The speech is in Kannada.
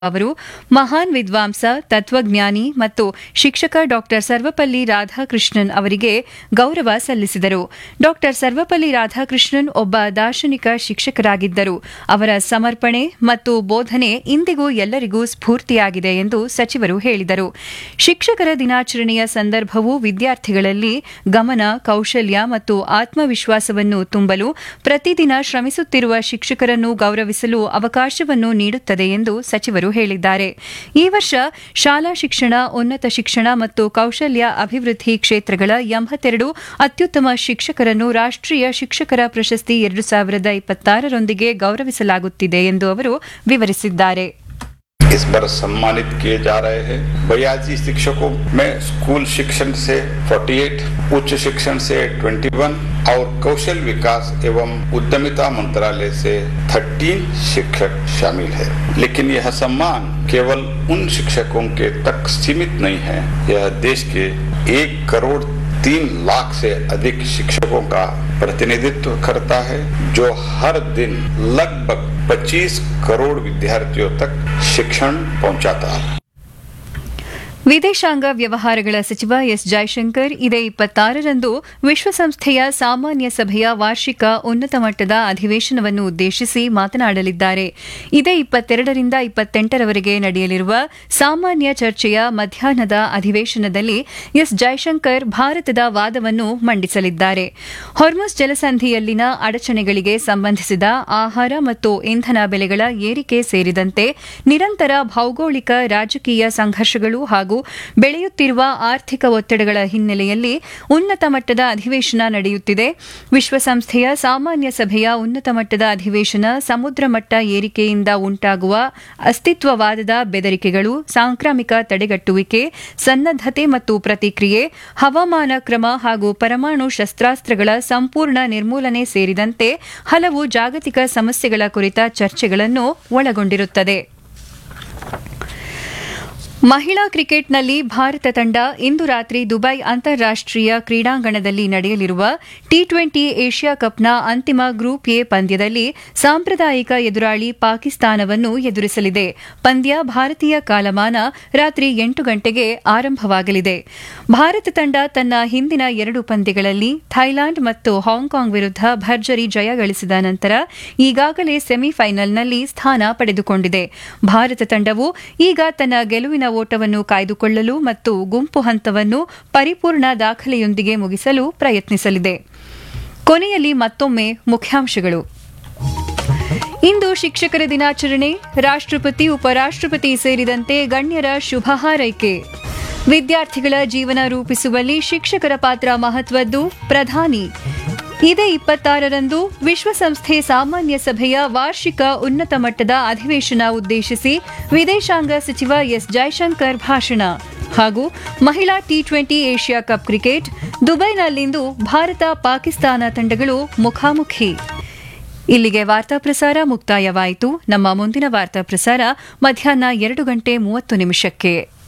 ಅವರು ಮಹಾನ್ ವಿದ್ವಾಂಸ ತತ್ವಜ್ಞಾನಿ ಮತ್ತು ಶಿಕ್ಷಕ ಡಾಕ್ಟರ್ ಸರ್ವಪಲ್ಲಿ ರಾಧಾಕೃಷ್ಣನ್ ಅವರಿಗೆ ಗೌರವ ಸಲ್ಲಿಸಿದರು ಡಾಕ್ಟರ್ ಸರ್ವಪಲ್ಲಿ ರಾಧಾಕೃಷ್ಣನ್ ಒಬ್ಬ ದಾರ್ಶನಿಕ ಶಿಕ್ಷಕರಾಗಿದ್ದರು ಅವರ ಸಮರ್ಪಣೆ ಮತ್ತು ಬೋಧನೆ ಇಂದಿಗೂ ಎಲ್ಲರಿಗೂ ಸ್ಫೂರ್ತಿಯಾಗಿದೆ ಎಂದು ಸಚಿವರು ಹೇಳಿದರು ಶಿಕ್ಷಕರ ದಿನಾಚರಣೆಯ ಸಂದರ್ಭವು ವಿದ್ಯಾರ್ಥಿಗಳಲ್ಲಿ ಗಮನ ಕೌಶಲ್ಯ ಮತ್ತು ಆತ್ಮವಿಶ್ವಾಸವನ್ನು ತುಂಬಲು ಪ್ರತಿದಿನ ಶ್ರಮಿಸುತ್ತಿರುವ ಶಿಕ್ಷಕರನ್ನು ಗೌರವಿಸಲು ಅವಕಾಶವನ್ನು ನೀಡುತ್ತದೆ ಎಂದು ಸಚಿವರು ಹೇಳಿದ್ದಾರೆ ಈ ವರ್ಷ ಶಾಲಾ ಶಿಕ್ಷಣ ಉನ್ನತ ಶಿಕ್ಷಣ ಮತ್ತು ಕೌಶಲ್ಯ ಅಭಿವೃದ್ಧಿ ಕ್ಷೇತ್ರಗಳ ಎಂಬತ್ತೆರಡು ಅತ್ಯುತ್ತಮ ಶಿಕ್ಷಕರನ್ನು ರಾಷ್ಟ್ರೀಯ ಶಿಕ್ಷಕರ ಪ್ರಶಸ್ತಿ ಎರಡು ಸಾವಿರದ ಇಪ್ಪತ್ತಾರರೊಂದಿಗೆ ಗೌರವಿಸಲಾಗುತ್ತಿದೆ ಎಂದು ಅವರು ವಿವರಿಸಿದ್ದಾರೆ इस बार सम्मानित किए जा रहे हैं बयासी शिक्षकों में स्कूल शिक्षण से 48, उच्च शिक्षण से 21 और कौशल विकास एवं उद्यमिता मंत्रालय से 13 शिक्षक शामिल है लेकिन यह सम्मान केवल उन शिक्षकों के तक सीमित नहीं है यह देश के एक करोड़ तीन लाख से अधिक शिक्षकों का प्रतिनिधित्व करता है जो हर दिन लगभग 25 करोड़ विद्यार्थियों तक शिक्षण पहुंचाता है ವಿದೇಶಾಂಗ ವ್ಯವಹಾರಗಳ ಸಚಿವ ಎಸ್ ಜೈಶಂಕರ್ ಇದೇ ಇಪ್ಪತ್ತಾರರಂದು ವಿಶ್ವಸಂಸ್ಥೆಯ ಸಾಮಾನ್ಯ ಸಭೆಯ ವಾರ್ಷಿಕ ಉನ್ನತ ಮಟ್ಟದ ಅಧಿವೇಶನವನ್ನು ಉದ್ದೇಶಿಸಿ ಮಾತನಾಡಲಿದ್ದಾರೆ ಇದೇ ಇಪ್ಪತ್ತೆರಡರಿಂದ ಇಪ್ಪತ್ತೆಂಟರವರೆಗೆ ನಡೆಯಲಿರುವ ಸಾಮಾನ್ಯ ಚರ್ಚೆಯ ಮಧ್ಯಾಹ್ನದ ಅಧಿವೇಶನದಲ್ಲಿ ಎಸ್ ಜೈಶಂಕರ್ ಭಾರತದ ವಾದವನ್ನು ಮಂಡಿಸಲಿದ್ದಾರೆ ಹೊರ್ಮುಸ್ ಜಲಸಂಧಿಯಲ್ಲಿನ ಅಡಚಣೆಗಳಿಗೆ ಸಂಬಂಧಿಸಿದ ಆಹಾರ ಮತ್ತು ಇಂಧನ ಬೆಲೆಗಳ ಏರಿಕೆ ಸೇರಿದಂತೆ ನಿರಂತರ ಭೌಗೋಳಿಕ ರಾಜಕೀಯ ಸಂಘರ್ಷಗಳು ಹಾಗೂ ಬೆಳೆಯುತ್ತಿರುವ ಆರ್ಥಿಕ ಒತ್ತಡಗಳ ಹಿನ್ನೆಲೆಯಲ್ಲಿ ಉನ್ನತ ಮಟ್ಟದ ಅಧಿವೇಶನ ನಡೆಯುತ್ತಿದೆ ವಿಶ್ವಸಂಸ್ಥೆಯ ಸಾಮಾನ್ಯ ಸಭೆಯ ಉನ್ನತ ಮಟ್ಟದ ಅಧಿವೇಶನ ಸಮುದ್ರ ಮಟ್ಟ ಏರಿಕೆಯಿಂದ ಉಂಟಾಗುವ ಅಸ್ತಿತ್ವವಾದದ ಬೆದರಿಕೆಗಳು ಸಾಂಕ್ರಾಮಿಕ ತಡೆಗಟ್ಟುವಿಕೆ ಸನ್ನದ್ದತೆ ಮತ್ತು ಪ್ರತಿಕ್ರಿಯೆ ಹವಾಮಾನ ಕ್ರಮ ಹಾಗೂ ಪರಮಾಣು ಶಸ್ತ್ರಾಸ್ತ್ರಗಳ ಸಂಪೂರ್ಣ ನಿರ್ಮೂಲನೆ ಸೇರಿದಂತೆ ಹಲವು ಜಾಗತಿಕ ಸಮಸ್ಯೆಗಳ ಕುರಿತ ಚರ್ಚೆಗಳನ್ನು ಒಳಗೊಂಡಿರುತ್ತದೆ ಮಹಿಳಾ ಕ್ರಿಕೆಟ್ನಲ್ಲಿ ಭಾರತ ತಂಡ ಇಂದು ರಾತ್ರಿ ದುಬೈ ಅಂತಾರಾಷ್ಟೀಯ ಕ್ರೀಡಾಂಗಣದಲ್ಲಿ ನಡೆಯಲಿರುವ ಟಿ ಟ್ವೆಂಟಿ ಏಷ್ಯಾ ಕಪ್ನ ಅಂತಿಮ ಗ್ರೂಪ್ ಎ ಪಂದ್ಯದಲ್ಲಿ ಸಾಂಪ್ರದಾಯಿಕ ಎದುರಾಳಿ ಪಾಕಿಸ್ತಾನವನ್ನು ಎದುರಿಸಲಿದೆ ಪಂದ್ಯ ಭಾರತೀಯ ಕಾಲಮಾನ ರಾತ್ರಿ ಎಂಟು ಗಂಟೆಗೆ ಆರಂಭವಾಗಲಿದೆ ಭಾರತ ತಂಡ ತನ್ನ ಹಿಂದಿನ ಎರಡು ಪಂದ್ಯಗಳಲ್ಲಿ ಥೈಲ್ಯಾಂಡ್ ಮತ್ತು ಹಾಂಗ್ಕಾಂಗ್ ವಿರುದ್ಧ ಭರ್ಜರಿ ಜಯ ಗಳಿಸಿದ ನಂತರ ಈಗಾಗಲೇ ಸೆಮಿಫೈನಲ್ನಲ್ಲಿ ಸ್ಥಾನ ಪಡೆದುಕೊಂಡಿದೆ ಭಾರತ ತಂಡವು ಈಗ ತನ್ನ ಗೆಲುವಿನ ಓಟವನ್ನು ಕಾಯ್ದುಕೊಳ್ಳಲು ಮತ್ತು ಗುಂಪು ಹಂತವನ್ನು ಪರಿಪೂರ್ಣ ದಾಖಲೆಯೊಂದಿಗೆ ಮುಗಿಸಲು ಪ್ರಯತ್ನಿಸಲಿದೆ ಕೊನೆಯಲ್ಲಿ ಮತ್ತೊಮ್ಮೆ ಮುಖ್ಯಾಂಶಗಳು ಇಂದು ಶಿಕ್ಷಕರ ದಿನಾಚರಣೆ ರಾಷ್ಟ್ರಪತಿ ಉಪರಾಷ್ಟ್ರಪತಿ ಸೇರಿದಂತೆ ಗಣ್ಯರ ಶುಭ ಹಾರೈಕೆ ವಿದ್ಯಾರ್ಥಿಗಳ ಜೀವನ ರೂಪಿಸುವಲ್ಲಿ ಶಿಕ್ಷಕರ ಪಾತ್ರ ಮಹತ್ವದ್ದು ಪ್ರಧಾನಿ ಇದೇ ಇಪ್ಪತ್ತಾರರಂದು ವಿಶ್ವಸಂಸ್ಥೆ ಸಾಮಾನ್ಯ ಸಭೆಯ ವಾರ್ಷಿಕ ಉನ್ನತ ಮಟ್ಟದ ಅಧಿವೇಶನ ಉದ್ದೇಶಿಸಿ ವಿದೇಶಾಂಗ ಸಚಿವ ಎಸ್ ಜೈಶಂಕರ್ ಭಾಷಣ ಹಾಗೂ ಮಹಿಳಾ T twenty Asia cup cricket ದುಬೈನಲ್ಲಿಂದು ಭಾರತ ಪಾಕಿಸ್ತಾನ ತಂಡಗಳು ಮುಖಾಮುಖಿ ಇಲ್ಲಿಗೆ ವಾರ್ತಾ ಪ್ರಸಾರ ಮುಕ್ತಾಯವಾಯಿತು ನಮ್ಮ ಮುಂದಿನ ವಾರ್ತಾ ಪ್ರಸಾರ ಮಧ್ಯಾಹ್ನ ಎರಡು ಗಂಟೆ ಮೂವತ್ತು ನಿಮಿಷಕ್ಕೆ